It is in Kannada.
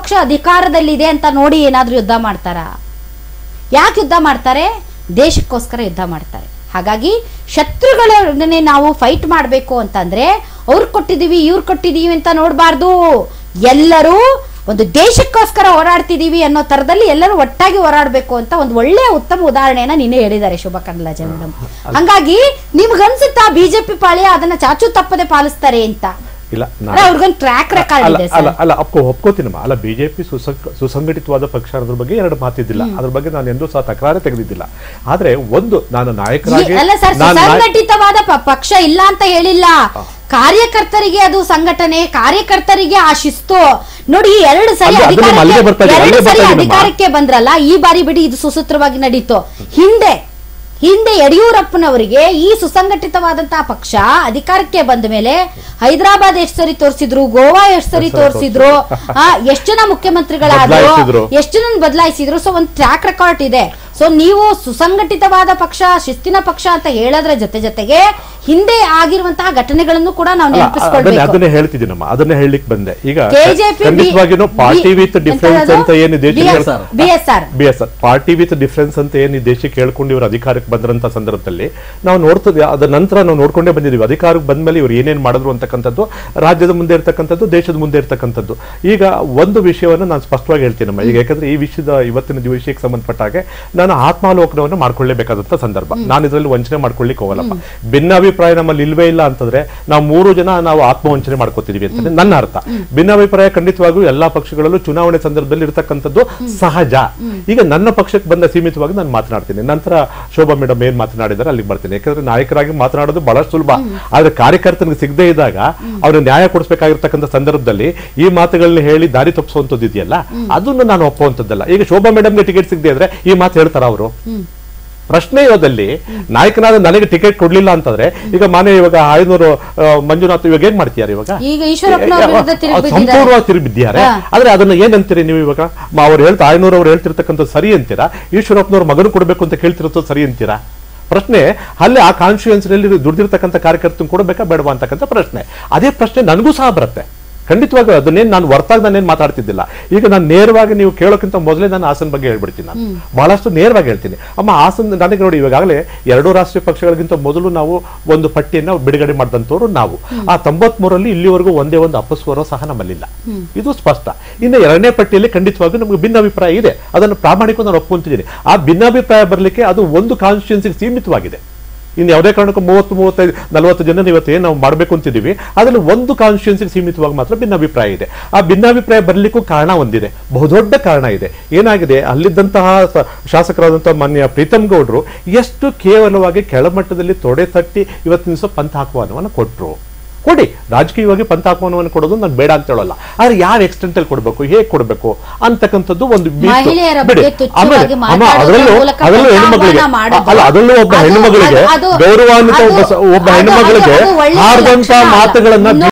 ಪಕ್ಷ ಅಧಿಕಾರದಲ್ಲಿದೆ ಅಂತ ನೋಡಿ ಏನಾದ್ರೂ ಯುದ್ಧ ಮಾಡ್ತಾರಾ ಯಾಕೆ ಯುದ್ಧ ಮಾಡ್ತಾರೆ ದೇಶಕ್ಕೋಸ್ಕರ ಯುದ್ಧ ಮಾಡ್ತಾರೆ ಹಾಗಾಗಿ ಶತ್ರುಗಳನ್ನೇ ನಾವು ಫೈಟ್ ಮಾಡಬೇಕು ಅಂತಂದ್ರೆ ಅವ್ರು ಕೊಟ್ಟಿದೀವಿ ಇವ್ರು ಕೊಟ್ಟಿದೀವಿ ಅಂತ ನೋಡಬಾರ್ದು ಎಲ್ಲರೂ ಒಂದು ದೇಶಕ್ಕೋಸ್ಕರ ಹೋರಾಡ್ತಿದೀವಿ ಅನ್ನೋ ತರದಲ್ಲಿ ಎಲ್ಲರೂ ಒಟ್ಟಾಗಿ ಹೋರಾಡಬೇಕು ಅಂತ ಒಂದು ಒಳ್ಳೆಯ ಉತ್ತಮ ಉದಾಹರಣೆಯನ್ನ ನಿನ್ನೆ ಹೇಳಿದ್ದಾರೆ ಶೋಭಾ ಕರಂದ್ಲಾಜೆ ಮೇಡಮ್ ಹಂಗಾಗಿ ನಿಮ್ಗನ್ಸುತ್ತಾ ಬಿಜೆಪಿ ಪಾಳ್ಯ ಅದನ್ನ ಚಾಚು ತಪ್ಪದೆ ಪಾಲಿಸ್ತಾರೆ ಅಂತ ಇಲ್ಲ ಅಂದ್ರೆ ಅವ್ರಿಗೊಂದು ಟ್ರ್ಯಾಕ್ ರೆಕಾರ್ಡ್ ಅಲ್ಲ ಇದೆ ಅಲ್ಲ ಸರ್ ಅಲ್ಲ ಒಪ್ಕೋ ಒಪ್ಕೋತೀನಮ್ಮ ಅಲ್ಲ ಬಿಜೆಪಿ ಸುಸಂಘಟಿತವಾದ ಪಕ್ಷ ಅನ್ನೋದ್ರ ಬಗ್ಗೆ ಎರಡು ಮಾತಿದ್ದಿಲ್ಲ ಅದ್ರ ಬಗ್ಗೆ ನಾನು ಎಂದೂ ಸಹ ತಕರಾರೇ ತೆಗೆದಿದ್ದಿಲ್ಲ ಆದ್ರೆ ಒಂದು ನಾನು ನಾಯಕರಾಗಿ ಈ- ಅಲ್ಲ ಸರ್ ನಾನ್ ನಾಯಕ- ಸುಸಂಘಟಿತವಾದ ಪ- ಪಕ್ಷ ಇಲ್ಲ ಅಂತ ಹೇಳಿಲ್ಲ ಕಾರ್ಯಕರ್ತರಿಗೆ ಅದು ಸಂಘಟನೆ ಕಾರ್ಯಕರ್ತರಿಗೆ ಆ ಶಿಸ್ತು ನೋಡಿ ಈ ಎರಡು ಸರಿ ಅದು- ಅದು ನಮ್ಮ ಅಲ್ಲಿಗೆ ಬರ್ತಾ ಅಧಿಕಾರಕ್ಕೆ ಇದೆ, ಎರಡು ಅಲ್ಲಿಗೆ ಸರಿ ಬರ್ತಾ ಇದೆ ನಮ್ಮ. ಅಧಿಕಾರಕ್ಕೆ ಬಂದ್ರಲ್ಲ ಈ ಬಾರಿ ಬಿಡಿ ಇದು ಸುಸೂತ್ರವಾಗಿ ನಡೀತು ಹಿಂದೆ ಹಿಂದೆ ಯಡಿಯೂರಪ್ಪನವರಿಗೆ ಈ ಸುಸಂಘಟಿತವಾದಂತಹ ಪಕ್ಷ ಅಧಿಕಾರಕ್ಕೆ ಬಂದ ಮೇಲೆ ಹೈದರಾಬಾದ್ ಎಷ್ಟು ಸರಿ ತೋರಿಸಿದ್ರು ಗೋವಾ ಎಷ್ಟು ಸರಿ ಎಷ್ಟ್ ಸರಿ ತೋರಿಸಿದ್ರು ಎಷ್ಟು ಜನ ಮುಖ್ಯಮಂತ್ರಿಗಳಾದ್ರು ಬದ್ಲಾಯಿಸಿದ್ರು. ಎಷ್ಟು ಜನ ಬದಲಾಯಿಸಿದ್ರು ಸೊ ಒಂದು ಟ್ರ್ಯಾಕ್ ರೆಕಾರ್ಡ್ ಇದೆ ಸೊ ನೀವು ಸುಸಂಘಟಿತವಾದ ಪಕ್ಷ ಶಿಸ್ತಿನ ಪಕ್ಷ ಅಂತ ಹೇಳೋದ್ರ ಜೊತೆ ಜೊತೆಗೆ ಹಿಂದೆ ಆಗಿರುವಂತಹ ಘಟನೆಗಳನ್ನು ಕೂಡ ನಾವು ಅಲ್ಲ, ಅದನ್ನೇ ನೆನಪಿಸ್ಕೊಳ್ಬೇಕು ಅದನ್ನೇ ಹೇಳ್ತಿದ್ದೀನಮ್ಮ ಅದನ್ನೇ ಹೇಳಲಿಕ್ಕೆ ಬಂದೆ ಈಗ ಕೆಜೆಪಿ ಖಂಡಿತವಾಗಿನೂ ಪಾರ್ಟಿ ವಿತ್ ಡಿಫರೆನ್ಸ್ ಅಂತ ಏನು ದೇಶಕ್ಕೆ ಹೇಳ್- B S R B S party with difference ಅಂತ ಏನು ಈ ದೇಶಕ್ಕೆ ಹೇಳ್ಕೊಂಡು ಇವರು ಅಧಿಕಾರಕ್ಕೆ ಬಂದಂತ ಸಂದರ್ಭದಲ್ಲಿ ನಾವು ನೋಡ್ತದೆ ಅದ ನಂತರ ನಾವು ನೋಡ್ಕೊಂಡೇ ಬಂದಿದ್ದೀವಿ ಅಧಿಕಾರಕ್ಕೆ ಬಂದ್ಮೇಲೆ ಇವ್ರು ಏನೇನ್ ಮಾಡಿದ್ರು ಅಂತಕ್ಕಂಥದ್ದು ರಾಜ್ಯದ ಮುಂದೆ ಇರ್ತಕ್ಕಂಥದ್ದು ದೇಶದ ಮುಂದೆ ಇರ್ತಕ್ಕಂಥದ್ದು ಈಗ ಒಂದು ವಿಷಯವನ್ನು ನಾನು ಸ್ಪಷ್ಟವಾಗಿ ಹೇಳ್ತೀನಮ್ಮ ಈಗ ಯಾಕಂದ್ರೆ ಈ ವಿಷಯದ ಇವತ್ತಿನ ದಿವ- ವಿಷಯಕ್ಕೆ ಸಂಬಂಧಪಟ್ಟ ಹಾಗೆ ನಾನು ಆತ್ಮಾವಲೋಕನವನ್ನು ಮಾಡ್ಕೊಳ್ಳೇಬೇಕಾದಂತ ಸಂದರ್ಭ ನಾನು ಇದರಲ್ಲಿ ವಂಚನೆ ಮಾಡ್ಕೊಳ್ಳಿಕ್ಕೆ ಹೋಗಲ್ಲಪ್ಪ ಭಿನ್ನಾಭಿಪ್ರಾಯ ನಮ್ಮಲ್ಲಿ ಇಲ್ವೇ ಇಲ್ಲ ಅಂತಂದ್ರೆ ನಾವು ಮೂರು ಜನ ನಾವು ಆತ್ಮವಂಚನೆ ಮಾಡ್ಕೋತಿದೀವಿ ಅಂತ ನನ್ನ ಅರ್ಥ ಭಿನ್ನಾಭಿಪ್ರಾಯ ಖಂಡಿತವಾಗಿಯೂ ಎಲ್ಲಾ ಪಕ್ಷಗಳಲ್ಲೂ ಚುನಾವಣೆ ಸಂದರ್ಭದಲ್ಲಿ ಇರತಕ್ಕಂಥದ್ದು ಸಹಜ ಈಗ ನನ್ನ ಪಕ್ಷಕ್ಕೆ ಬಂದ ಸೀಮಿತವಾಗಿ ನಾನು ಮಾತನಾಡ್ತೀನಿ ನಂತರ ಶೋಭಾ ಮೇಡಮ್ ಏನ್ ಮಾತನಾಡಿದಾರೆ ಅಲ್ಲಿಗೆ ಬರ್ತೀನಿ ಯಾಕಂದ್ರೆ ನಾಯಕರಾಗಿ ಮಾತನಾಡೋದು ಬಹಳ ಸುಲಭ ಆದ್ರೆ ಕಾರ್ಯಕರ್ತನಿಗೆ ಸಿಗದೆ ಇದ್ದಾಗ ಅವ್ರಿಗೆ ನ್ಯಾಯ ಕೊಡಿಸಬೇಕಾಗಿರ್ತಕ್ಕಂಥ ಸಂದರ್ಭದಲ್ಲಿ ಈ ಮಾತುಗಳನ್ನ ಹೇಳಿ ದಾರಿ ತಪ್ಪಿಸುವಂತದ್ದು ಇದೆಯಲ್ಲ ಅದನ್ನು ನಾನು ಒಪ್ಪುವಂತದ್ದಲ್ಲ ಈಗ ಶೋಭಾ ಮೇಡಮ್ಗೆ ಟಿಕೆಟ್ ಸಿಗದೆ ಇದ್ರೆ ಈ ಮಾತು ಹೇಳ್ತಾರ ಅವರು ಪ್ರಶ್ನೆ ಇರೋದಲ್ಲಿ ನಾಯಕನಾದ ನನಗೆ ಟಿಕೆಟ್ ಕೊಡ್ಲಿಲ್ಲ ಅಂತಂದ್ರೆ ಈಗ ಮಾನ್ಯ ಇವಾಗ ಐನೂರು ಮಂಜುನಾಥ್ ಇವಾಗ ಏನ್ ಮಾಡ್ತೀಯಾರ ಇವಾಗ ಈಗ ಈಶ್ವರಪ್ಪನವ್ರ ವಿರುದ್ಧ ತಿರುಗಿ ಬಿದ್ದಿದ್ದಾರೆ. ಸಂಪೂರ್ಣವಾಗಿ ತಿರುಗಿಬಿದ್ದಾರೆ ಹಾ. ಆದ್ರೆ ಅದನ್ನ ಏನ್ ಅಂತೀರಿ ನೀವು ಇವಾಗ ಮ- ಅವ್ರು ಹೇಳ್ತಾ ಆಯ್ನೂರು ಅವ್ರು ಹೇಳ್ತಿರ್ತಕ್ಕಂಥ ಸರಿ ಅಂತೀರಾ ಈಶ್ವರಪ್ಪನವ್ರ ಮಗನು ಕೊಡಬೇಕು ಅಂತ ಕೇಳ್ತಿರೋದು ಸರಿ ಅಂತೀರಾ ಪ್ರಶ್ನೆ ಅಲ್ಲಿ ಆ ಕಾನ್ಸ್ಟಿಟ್ಯೂನ್ಸ್ ನಲ್ಲಿ ದುಡ್ದಿರ್ತಕ್ಕಂಥ ಕಾರ್ಯಕರ್ತನ ಕೊಡಬೇಕಾ ಬೇಡವಾ ಅಂತಕ್ಕಂಥ ಪ್ರಶ್ನೆ ಅದೇ ಪ್ರಶ್ನೆ ನನಗೂ ಸಹ ಬರುತ್ತೆ ಖಂಡಿತವಾಗಿ ಅದನ್ನೇನು ನಾನು ಹೊರತಾಗಿ ನಾನೇನು ಮಾತಾಡ್ತಿದ್ದಿಲ್ಲ ಈಗ ನಾನು ನೇರವಾಗಿ ನೀವು ಕೇಳೋಕ್ಕಿಂತ ಮೊದಲೇ ನಾನು ಹಾಸನ ಬಗ್ಗೆ ಹೇಳ್ಬಿಡ್ತೀನಿ ನಾನು ಬಹಳಷ್ಟು ನೇರವಾಗಿ ಹೇಳ್ತೀನಿ ಅಮ್ಮ ಹಾಸನ ನನಗೆ ನೋಡಿ ಇವಾಗಲೇ ಎರಡೂ ರಾಷ್ಟ್ರೀಯ ಪಕ್ಷಗಳಿಗಿಂತ ಮೊದಲು ನಾವು ಒಂದು ಪಟ್ಟಿಯನ್ನು ಬಿಡುಗಡೆ ಮಾಡಿದಂಥವ್ರು ನಾವು ಆ ತೊಂಬತ್ಮೂರಲ್ಲಿ ಇಲ್ಲಿವರೆಗೂ ಒಂದೇ ಒಂದು ಅಪಸ್ವರ ಸಹ ನಮ್ಮಲ್ಲಿಲ್ಲ ಇದು ಸ್ಪಷ್ಟ ಇನ್ನು ಎರಡನೇ ಪಟ್ಟಿಯಲ್ಲಿ ಖಂಡಿತವಾಗಿಯೂ ನಮಗೆ ಭಿನ್ನಾಭಿಪ್ರಾಯ ಇದೆ ಅದನ್ನು ಪ್ರಾಮಾಣಿಕ ನಾನು ಒಪ್ಕೊಂತಿದ್ದೀನಿ ಆ ಭಿನ್ನಾಭಿಪ್ರಾಯ ಬರಲಿಕ್ಕೆ ಅದು ಒಂದು ಕಾನ್ಸ್ಟಿಟ್ಯೂನ್ಸಿಗೆ ಸೀಮಿತವಾಗಿದೆ ಇನ್ನು ಯಾವುದೇ ಕಾರಣಕ್ಕೂ ಮೂವತ್ತು ಮೂವತ್ತೈದು ನಲವತ್ತು ಜನ ಇವತ್ತು ಏನು ನಾವು ಮಾಡಬೇಕು ಅಂತಿದ್ದೀವಿ ಅದರಲ್ಲಿ ಒಂದು ಕಾನ್ಸ್ಟಿಟ್ಯೂನ್ಸಿಗೆ ಸೀಮಿತವಾಗಿ ಮಾತ್ರ ಭಿನ್ನಾಭಿಪ್ರಾಯ ಇದೆ ಆ ಭಿನ್ನಾಭಿಪ್ರಾಯ ಬರಲಿಕ್ಕೂ ಕಾರಣ ಒಂದಿದೆ ಬಹುದೊಡ್ಡ ಕಾರಣ ಇದೆ ಏನಾಗಿದೆ ಅಲ್ಲಿದ್ದಂತಹ ಸ- ಶಾಸಕರಾದಂತಹ ಮಾನ್ಯ ಪ್ರೀತಮ್ ಗೌಡ್ರು ಎಷ್ಟು ಕೇವಲವಾಗಿ ಕೆಳಮಟ್ಟದಲ್ಲಿ ತೊಡೆ ತಟ್ಟಿ ಇವತ್ತಿನ ದಿವಸ ಪಂಥ ಆಹ್ವಾನವನ್ನು ಕೊಟ್ಟರು ಕೊಡಿ ರಾಜಕೀಯವಾಗಿ ಪಂಥ ಆಹ್ವಾನವನ್ನು ಕೊಡೋದು ನಾನು ಬೇಡ ಅಂತ ಹೇಳಲ್ಲ ಆದ್ರೆ ಯಾವ ಎಕ್ಸ್ಟೆಂಟ್ ಅಲ್ಲಿ ಕೊಡಬೇಕು ಹೇಗೆ ಕೊಡಬೇಕು ಅಂತಕ್ಕಂಥದ್ದು ಒಂದು ಮೀಸಲು. ಮಹಿಳೆಯರ ಬಿಡಿ. ಬಗ್ಗೆ ತುಚ್ಛವಾಗಿ ಆಮೇಲೆ ಅಮ್ಮ, ಮಾತಾಡೋದ್ರ ಅದರಲ್ಲೂ ಮೂಲಕ ಅದರಲ್ಲೂ ಹೆಣ್ಮಕ್ಳಿಗೆ ಪಂಥಾಹ್ವಾನ ಮಾಡೋದು. ಅಲ್ಲ ಅದರಲ್ಲೂ ಒಬ್ಬ ಅದು- ಹೆಣ್ಣುಮಗಳಿಗೆ ಅದು- ಗೌರವಾನ್ವಿತ ಒಬ್ಬ ಸ- ಅದು- ಒಬ್ಬ ಅದು- ಹೆಣ್ಣುಮಗಳಿಗೆ ಅದು ಒಳ್ಳೆಯ ಆರ್ದಂತ ಲಕ್ಷಣ ಅಲ್ಲ. ಮಾತುಗಳನ್ನ